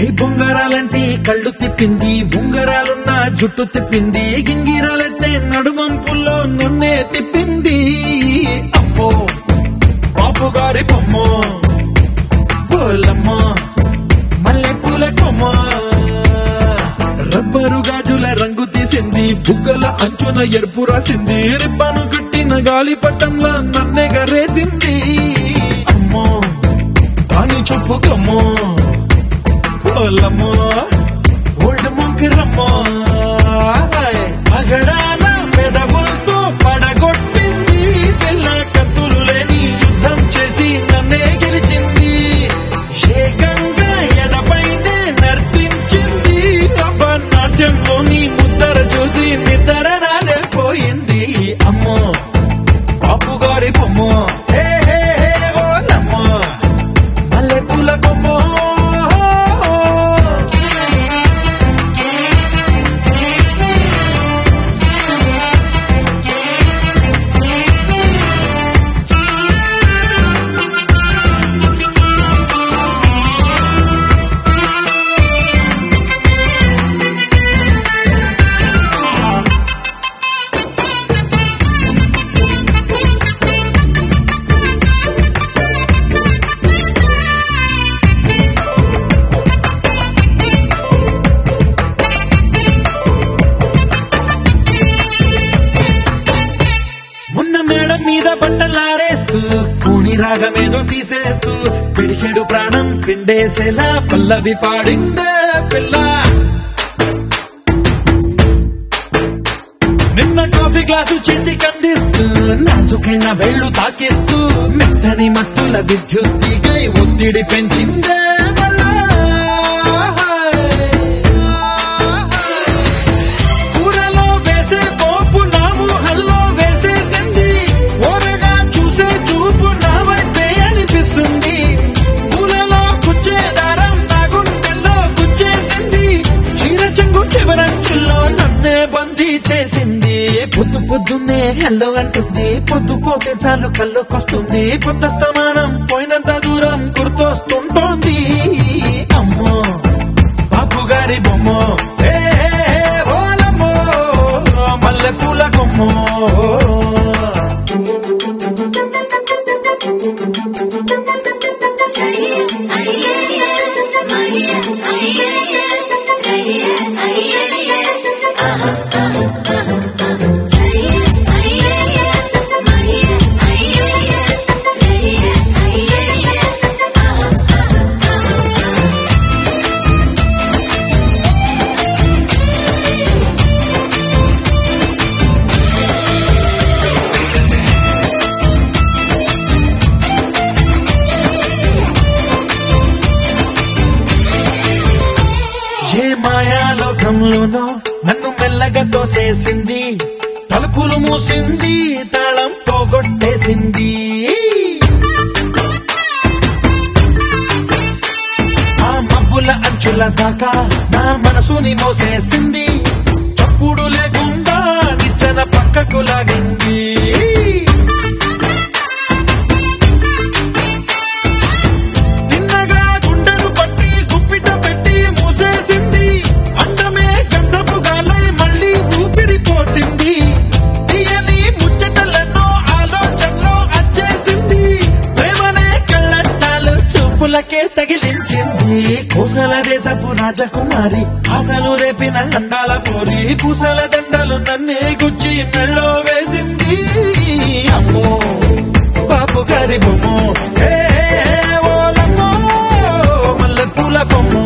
ఏ బొంగరాలంటే కళ్ళు తిప్పింది ఉంగరాలున్న జుట్టు తిప్పింది గింగిరాలైతే నడుమంపుల్లో నన్నే తిప్పింది అమ్మో బాబు గారి బొమ్మ పోలమ్మ మల్లె పూల కొమ్మ రబ్బరు గాజుల రంగు తీసింది బుగ్గల అంచున ఎరుపు రాసింది రిబ్బను కట్టిన గాలి పట్టంలా నన్నే గరేసింది అమ్మో కాని చెప్పుకమ్మో పోలమ్మో ఓల్డ్ మొంకిరమ్మో పగడాల పెదవులతో పడగొట్టింది పిల్ల కత్తులు లేని యుద్ధం చేసి నన్నే గెలిచింది ఏకంగా ఎదపైనే నర్తించింది నాట్యంలోని ముద్దర చూసి నిద్ర నాడే పోయింది అమ్మో బాపు గారి బొమ్మ హే హే హే ఓలమ్మ మల్లె పూల బొమ్మ మున్న మేడం మీద బట్టలారేస్తూ కూని రాగమేదో తీసేస్తూ పిడికెడు ప్రాణం పిండేసేలా పల్లవి పాడిందే పిల్ల నిన్న కాఫీ గ్లాసు చేతి కందిస్తూ నాజుకైన వేళ్ళు తాకిస్తూ మెత్తని మత్తుల విద్యుత్ తీగై ఒత్తిడి పెంచిందే మళ్ళా. కూరలో వేసే పోపు నా ఊహల్లో వేసేసింది ఓరగా చూసే చూపు నా వైపే అనిపిస్తుంది పూలలో గుచ్చే దారం నా గుండెల్లో గుచ్చేసింది చీర చెంగు చివరంచుల్లో నన్నే బందీ చేసింది పొద్దు పొద్దున్నే హెల్లో అంటుంది పొద్దు పోతే చాలు కళ్ళొకొస్తుంది పొద్దు స్తమానం పోయినంత దూరం గుర్తొస్తుంటోంది అమ్మో బాపు గారి బొమ్మ హే హే హే ఓలమ్మో మల్లె పూల కొమ్మో ఏ మాయాలోకంలోనో నన్ను మెల్లగా తోసేసింది తలుపులు మూసింది తాళం పోగొట్టేసింది ఆ మబ్బుల అంచుల దాకా నా మనసుని మోసేసింది చప్పుడు లేకుండా నిచ్చెన పక్కకు లాగింది తిన్నగా గుండెను పట్టి గుప్పిట పెట్టి మూసేసింది అందమే గంధపు గాలై మళ్ళీ ఊపిరి పోసింది తీయని ముచ్చటలెన్నో ఆలోచనలో అచ్చేసింది ప్రేమనే కళ్ళట్టాలు చూపులకే తగిలించింది పూసల దేశపు రాజకుమారి ఆశలు రేపిన అండాల పోరి పూసల దండలు నన్నే గుచ్చి మెళ్ళో వేసింది అమ్మో బాపు గారి బొమ్మ హే హే, హే, ఓలమ్మో మల్లె పూల బొమ్మ